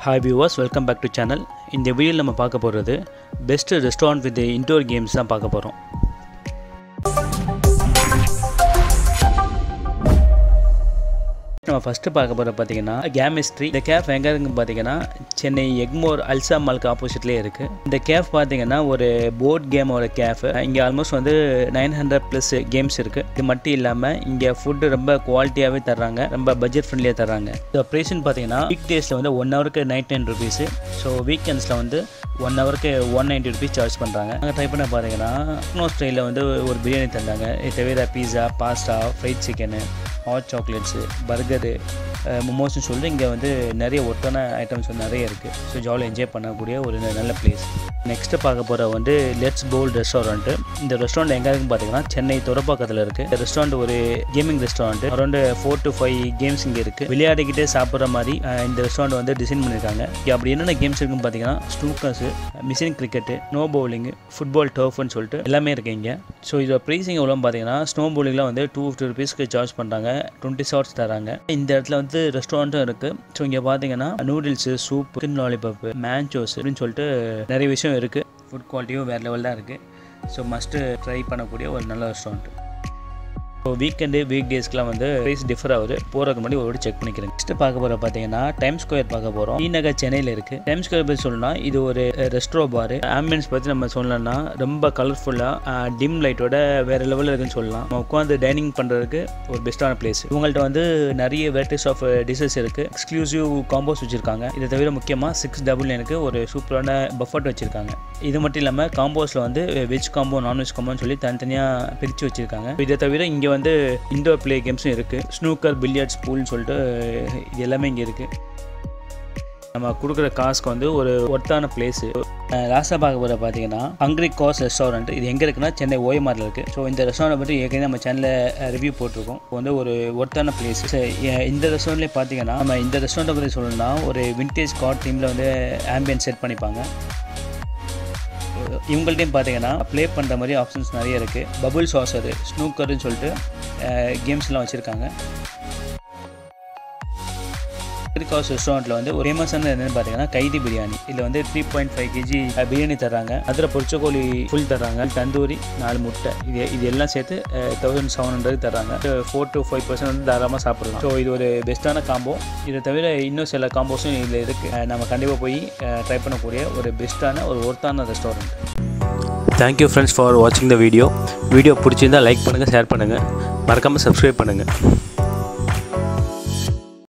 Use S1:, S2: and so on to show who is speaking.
S1: hi viewers welcome back to channel இந்த வீடியோவில் நம்ம பார்க்க போகிறது best restaurant with indoor games தான் பார்க்க போகிறோம் நம்ம ஃபஸ்ட்டு பார்க்க போகிற பார்த்தீங்கன்னா கேமிஸ்ட்ரி இந்த கேஃப் எங்கே இருக்குன்னு பார்த்தீங்கன்னா சென்னை எக்மோர் அல்சா மால்க்கு ஆப்போசிட்லேயே இருக்குது இந்த கேஃப் பார்த்தீங்கன்னா ஒரு போர்ட் கேமோட கேஃப் இங்கே ஆல்மோஸ்ட் வந்து நைன் ஹண்ட்ரட் ப்ளஸ் கேம்ஸ் இருக்குது இது மட்டும் இல்லாமல் இங்கே ஃபுட்டு ரொம்ப குவாலிட்டியாகவே தர்றாங்க ரொம்ப பட்ஜெட் ஃப்ரெண்ட்லியாக தர்றாங்க இந்த ப்ரைஸ்னு பார்த்தீங்கன்னா வீக் டேஸில் வந்து ஒன் ஹவருக்கு நைன் டென் ருபீஸு ஸோ வீக்கெண்ட்ஸில் வந்து ஒன் ஹவருக்கு ஒன் நைன்ட்டி ருபீஸ் சார்ஜ் பண்ணுறாங்க நாங்கள் ட்ரை பண்ண பார்த்தீங்கன்னா டெக்னோ ஸ்டைலில் வந்து ஒரு பிரியாணி தந்தாங்க இது தவிர pizza pasta fried chicken hot chocolates burger மொமோஸ்னு சொல்லிட்டு இங்கே வந்து நிறைய ஒர்த்தான ஐட்டம்ஸ் வந்து நிறைய இருக்குது ஸோ ஜாலியாக என்ஜாய் பண்ணக்கூடிய ஒரு நல்ல பிளேஸ் நெக்ஸ்ட்டு பார்க்க போகிற வந்து லெட்ஸ் போல் ரெஸ்டாரண்ட்டு இந்த ரெஸ்டாரண்ட் எங்கே இருக்குன்னு பார்த்தீங்கன்னா சென்னை துறப்பாக்கத்தில் இருக்குது இந்த ரெஸ்டாரண்ட் ஒரு gaming restaurant around four to five games இங்கே இருக்குது விளையாடிக்கிட்டே சாப்பிட்ற மாதிரி அஹ், இந்த ரெஸ்டாரண்ட் வந்து டிசைன் பண்ணியிருக்காங்க இங்க அப்படி என்னென்ன கேம்ஸ் இருக்குன்னு பார்த்தீங்கன்னா snookers machine cricket snow bowling football டர்ஃப்னு சொல்லிட்டு எல்லாமே இருக்குது இங்கே ஸோ இதோட ப்ரைஸிங் எவ்வளோன்னு பார்த்தீங்கன்னா ஸ்னோ பவுலிங்லாம் வந்து டூ ஃபிஃப்டி ருபீஸ்க்கு சார்ஜ் பண்ணுறாங்க டுவெண்ட்டி ஷார்ட்ஸ் தராங்க இந்த இடத்துல வந்து ரெஸ்டாரண்ட்டும் இருக்குது ஸோ இங்கே பார்த்தீங்கன்னா noodles soup chicken lollipop manchows அப்படின்னு சொல்லிட்டு நிறைய விஷயம் இருக்குது ஃபுட் குவாலிட்டியும் வேறு லெவல் தான் இருக்குது ஸோ மஸ்ட்டு ட்ரை பண்ணக்கூடிய ஒரு நல்ல ரெஸ்டாரண்ட் ஸோ வீக்கெண்டு வீக் டேஸ்க்குலாம் வந்து ப்ரைஸ் டிஃபர் ஆகுது போகிறதுக்கு முன்னாடி ஒரு செக் பண்ணிக்கிறேன் நெக்ஸ்ட் பார்க்க போகிற பார்த்தீங்கன்னா டைம் ஸ்கொயர் பார்க்க போகிறோம் டி நகர் சென்னையில் இருக்குது டைம் ஸ்கொயர் பற்றி சொல்லணும்னா இது ஒரு ரெஸ்ட்ரோ பார் ஆம்பியன்ஸ் பற்றி நம்ம சொல்லணும்னா ரொம்ப கலர்ஃபுல்லாக டிம் லைட்டோட வேறு லெவலில் இருக்குன்னு சொல்லலாம் நம்ம உட்காந்து டைனிங் பண்ணுறதுக்கு ஒரு பெஸ்ட்டான பிளேஸ் இவங்கள்ட்ட வந்து நிறைய வெரைட்டிஸ் ஆஃப் டிஷஸ் இருக்குது எக்ஸ்க்ளூசிவ் காம்போஸ் வச்சுருக்காங்க இதை தவிர முக்கியமாக சிக்ஸ் டபுள் நைனுக்கு ஒரு சூப்பரான பஃபட் வச்சுருக்காங்க இது மட்டும் இல்லாமல் காம்போஸில் வந்து வெஜ் காம்போ நான்வெஜ் காம்போன்னு சொல்லி தனித்தனியாக பிரித்து வச்சுருக்காங்க இதை தவிர இங்கே வந்து இண்டோர் ப்ளே கேம்ஸும் இருக்குது ஸ்னூக்கர் பில்லியர்ட்ஸ் பூல்னு சொல்லிட்டு இது எல்லாமே இங்கே இருக்குது நம்ம கொடுக்குற காசுக்கு வந்து ஒரு ஒர்த்தான பிளேஸு லாஸ்ட்டாக பார்க்க போகிற பார்த்தீங்கன்னா ஹங்க்ரி காஸ் ரெஸ்டாரண்ட் இது எங்கே இருக்குன்னா சென்னை ஓயமாரில் இருக்குது ஸோ இந்த ரெஸ்டாரண்ட் பற்றி ஏற்கனவே நம்ம சேனலில் ரிவ்யூ போட்டிருக்கோம் இப்போ வந்து ஒரு ஒர்த்தான பிளேஸ் இந்த ரெஸ்டாரண்ட்லேயே பார்த்தீங்கன்னா நம்ம இந்த ரெஸ்டாரண்ட்டை பற்றி சொல்லணும்னா ஒரு விண்டேஜ் கார்ட் தீமில் வந்து ஆம்பியன்ஸ் செட் பண்ணிப்பாங்க இவங்கள்ட்டையும் பார்த்தீங்கன்னா ப்ளே பண்ணுற மாதிரி ஆப்ஷன்ஸ் நிறைய இருக்குது பபுள் சாசரு ஸ்னூக்கர்னு சொல்லிட்டு கேம்ஸ்லாம் வச்சுருக்காங்க ஹவுஸ் ரெஸ்டாரண்ட்டில் வந்து ஒரு ஃபேமஸான என்னன்னு பார்த்தீங்கன்னா கைதி பிரியாணி இதில் வந்து three point five KG biryani தர்றாங்க அதில் பொரிச்சக்கோழி ஃபுல் தர்றாங்க தந்தூரி நாலு முட்டை இது இது எல்லாம் சேர்த்து தௌசண்ட் செவன் ஹண்ட்ரட் தர்றாங்க ஃபோர் டு ஃபைவ் பர்சன்ட் வந்து தாராளமாக சாப்பிடலாம் ஸோ இது ஒரு பெஸ்ட்டான காம்போ இதை தவிர இன்னும் சில காம்போஸும் இதில் இருக்குது நம்ம கண்டிப்பாக போய் ட்ரை பண்ணக்கூடிய ஒரு பெஸ்ட்டான ஒரு ஒர்த்தான ரெஸ்டாரண்ட் தேங்க்யூ ஃப்ரெண்ட்ஸ் ஃபார் வாட்சிங் த வீடியோ வீடியோ பிடிச்சிருந்தால் லைக் பண்ணுங்கள் ஷேர் பண்ணுங்கள் மறக்காமல் சப்ஸ்கிரைப் பண்ணுங்கள்